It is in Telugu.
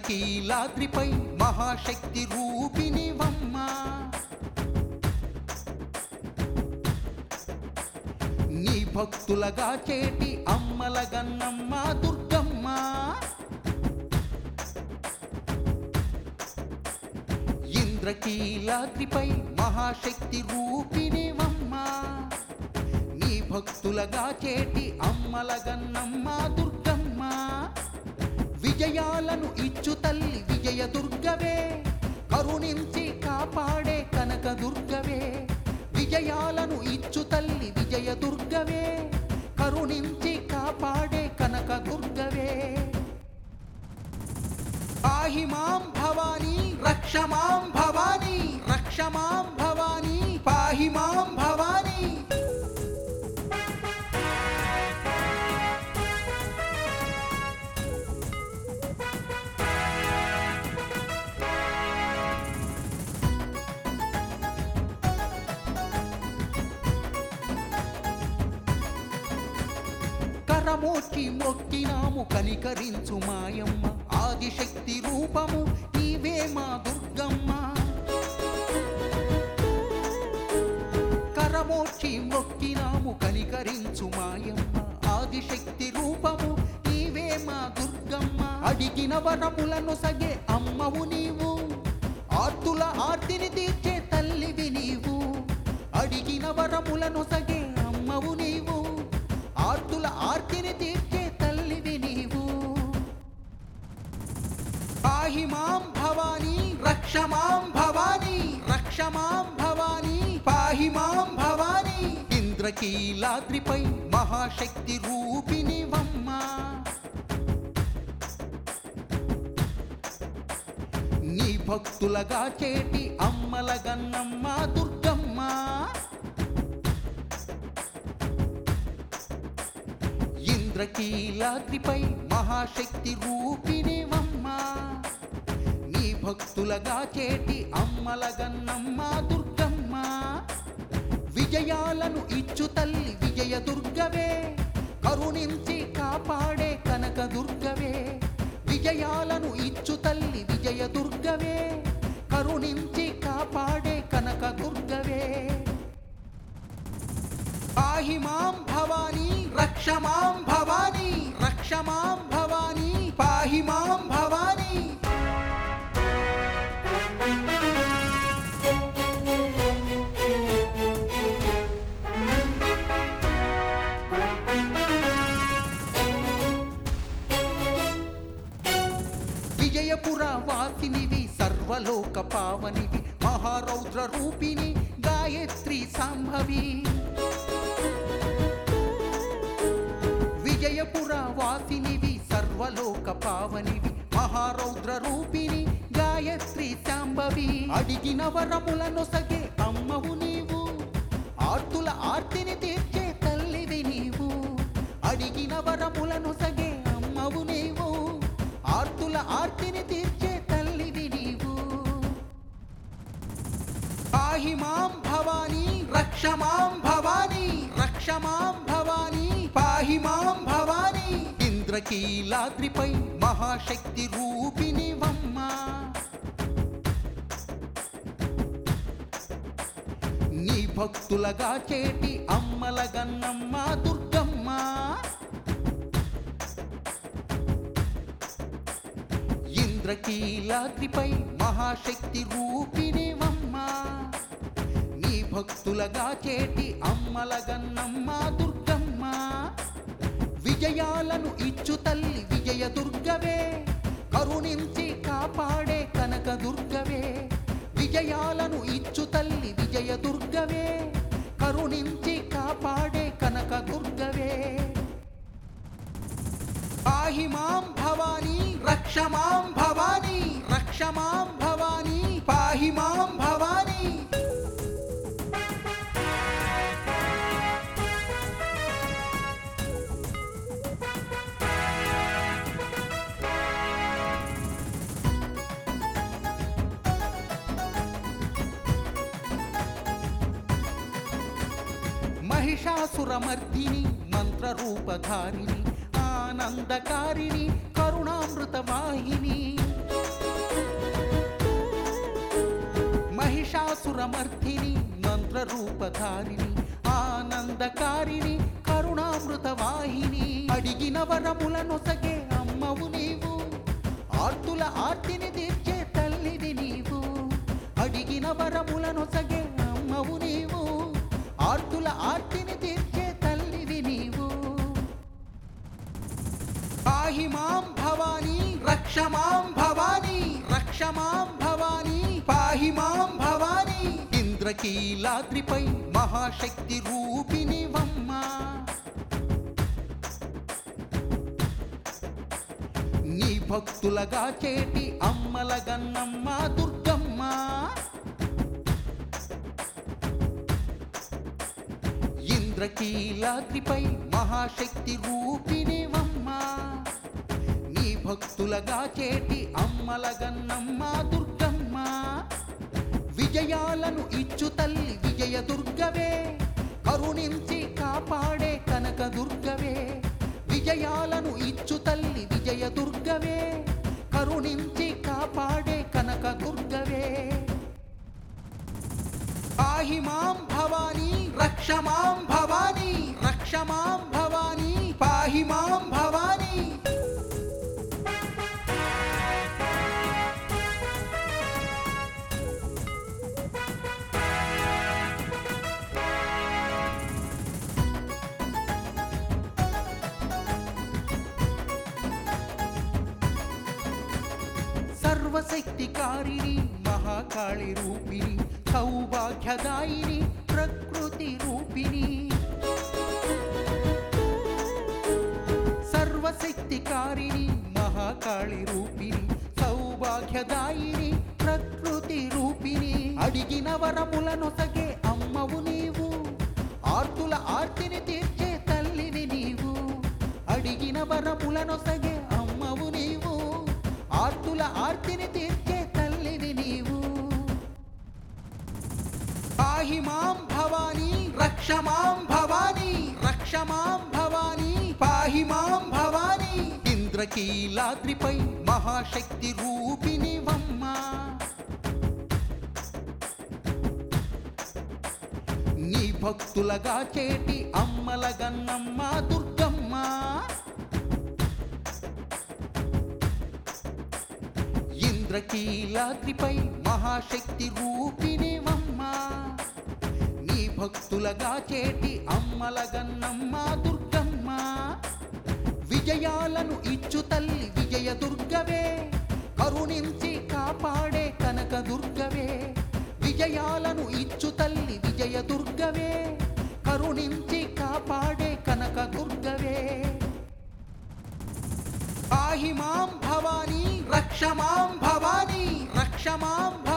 ఇంద్రకీలాద్రిపై మహాశక్తి రూపిణి వమ్మ నీ భక్తులగా చేటి అమ్మల గన్నమ్మ దుర్గమ్మ ఇంద్రకీలాద్రిపై మహాశక్తి రూపిణివమ్మ నీ భక్తులగా చేటి అమ్మల గన్నమ్మ దుర్గమ్మ విజయాలను ఇచ్చు తల్లి విజయ దుర్గవే కరుణించి కాపాడే కనక దుర్గవే విజయాలను ఇచ్చు తల్లి విజయ దుర్గవే కరుణించి కాపాడే కనక దుర్గవే పాహి మాం భవానీ రక్ష మాం భవానీ రక్ష మాం భవానీ పాహి మాం భవానీ కరమోచి మొక్కినాము కనికరించు మాయమ్మ ఆదిశక్తి రూపము నీవే మా దుర్గమ్మ కరమోచి మొక్కినాము కనికరించు మాయమ్మ ఆదిశక్తి రూపము నీవే మా దుర్గమ్మ అడిగిన వరములను సగే అమ్మవు నీవు ఆర్తుల ఆర్తిని తీర్చే తల్లివి నీవు అడిగిన వరములను సగే అమ్మవు నీవు ఆర్తుల ఆర్తిని తీర్చే తల్లివి నీవు పాహి మాం భవానీ రక్ష మాం భవానీ రక్ష మాం భవానీ పాహి మాం భవానీ ఇంద్రకీలాద్రిపై మహాశక్తి రూపిణి వమ్మ నీ భక్తులగా చేటి అమ్మల గన్నమ్మ దుర్గమ్మ ఇంద్రకీలాద్రిపై మహాశక్తి రూపిణివమ్మ నీ భక్తులగా చేటి అమ్మల గన్నమ్మ దుర్గమ్మ విజయాలను ఇచ్చు తల్లి విజయ దుర్గవే కరుణించి కాపాడే కనక దుర్గవే విజయాలను ఇచ్చు తల్లి విజయ దుర్గవే కరుణించి కాపాడే కనక దుర్గవే పాహి మాం భవానీ రక్ష మాం భవానీ రక్ష మాం భవానీ పాహి మాం భవానీ విజయపుర వాసినివి సర్వలోక పావనివి మహారౌద్ర రూపిణి గాయత్రి సాంభవి విజయపుర వాసినివి సర్వలోక పావనివి మహారౌద్ర రూపిణి గాయత్రి శాంభవి అడిగిన వరములను సగే అమ్మవు నీవు ఆర్తుల ఆర్తిని తీర్చే తల్లివి నీవు అడిగిన వరములను సగే అమ్మవు నీవు ఆర్తుల ఆర్తిని తీర్చే తల్లివి నీవు పాహి మాం భవానీ రక్ష మాం భవానీ రక్ష మాం భవానీ పాహి మాం భవానీ ఇంద్రకీలాద్రిపై మహాశక్తి రూపిణి వమ్మ నీ భక్తులగా చేటి అమ్మల గన్నమ్మ దుర్గమ్మ ఇంద్రకీలాద్రిపై మహాశక్తి రూపిణి వమ్మ నీ భక్తులగా చేటి అమ్మల గన్నమ్మ దుర్గమ్మ విజయాలను ఇచ్చు తల్లి విజయ దుర్గవే కరుణించి కాపాడే కనక దుర్గవే విజయాలను ఇచ్చు తల్లి విజయ దుర్గవే కరుణించి కాపాడే కనక దుర్గవే పాహి మాం భవానీ రక్ష మాం భవానీ రక్ష మాం భవానీ పాహి మాం భవానీ మహిషాసురమర్దిని మంత్రరూపధారిణి ఆనందకారిణి కరుణామృత వాహిని సురమర్ధిని మంత్రరూపధారిణి ఆనందకారిణి కరుణామృత వాహిని అడిగిన వరముల నొసగే అమ్మవు నీవు ఆర్తుల ఆర్తిని తీర్చే తల్లివి నీవు అడిగిన వరముల నొసగే అమ్మవు నీవు ఆర్తుల ఆర్తిని తీర్చే తల్లివి నీవు పాహి మాం భవానీ రక్ష మాం భవానీ రక్ష మాం భవానీ పాహి మాం భవానీ ఇంద్రకీలాద్రిపై మహాశక్తి రూపిణి వమ్మ నీ భక్తులగా చేటి అమ్మల గన్నమ్మ దుర్గమ్మ ఇంద్రకీలాద్రిపై మహాశక్తి రూపిణివమ్మ నీ భక్తులగా చేటి అమ్మల గన్నమ్మ దుర్గమ్మ విజయాలను ఇచ్చు తల్లి విజయ దుర్గవే కరుణించి కాపాడే కనక దుర్గవే విజయాలను ఇచ్చు తల్లి విజయ దుర్గవే కరుణించి కాపాడే కనక దుర్గవే పాహి మాం భవానీ రక్ష మాం భవానీ రక్ష మాం భవానీ పాహి మాం భవానీ సర్వశక్తికారిణి మహాకాళి రూపిణి సౌభాగ్యదాయిని ప్రకృతి రూపిణి సర్వశక్తికారిణి మహాకాళి రూపిణి సౌభాగ్యదాయిని ప్రకృతి రూపిణి అడిగిన వరములను సగే అమ్మవు నీవు ఆర్తుల ఆర్తిని తీర్చే తల్లివి నీవు అడిగిన వరములను సగే అమ్మవు నీవు ఆర్తుల ఆర్తిని తీర్చే తల్లివి నీవు పాహి మాం భవానీ రక్ష మాం భవానీ రక్ష మాం భవానీ పాహి మాం భవానీ ఇంద్రకీలాద్రిపై మహాశక్తి రూపిణి వమ్మ నీ భక్తులగా చేటి అమ్మల గన్నమ్మ దుర్గమ్మ ఇంద్రకీలాద్రిపై మహాశక్తి రూపిణివమ్మ నీ భక్తులగా చేటి అమ్మల గన్నమ్మ దుర్గమ్మ విజయాలను ఇచ్చు తల్లి విజయ దుర్గవే కరుణించి కాపాడే కనక దుర్గవే విజయాలను ఇచ్చు తల్లి విజయ దుర్గవే కరుణించి కాపాడే కనక దుర్గవే పాహి మాం భవానీ రక్ష మాం భవానీ రక్ష మాం భవానీ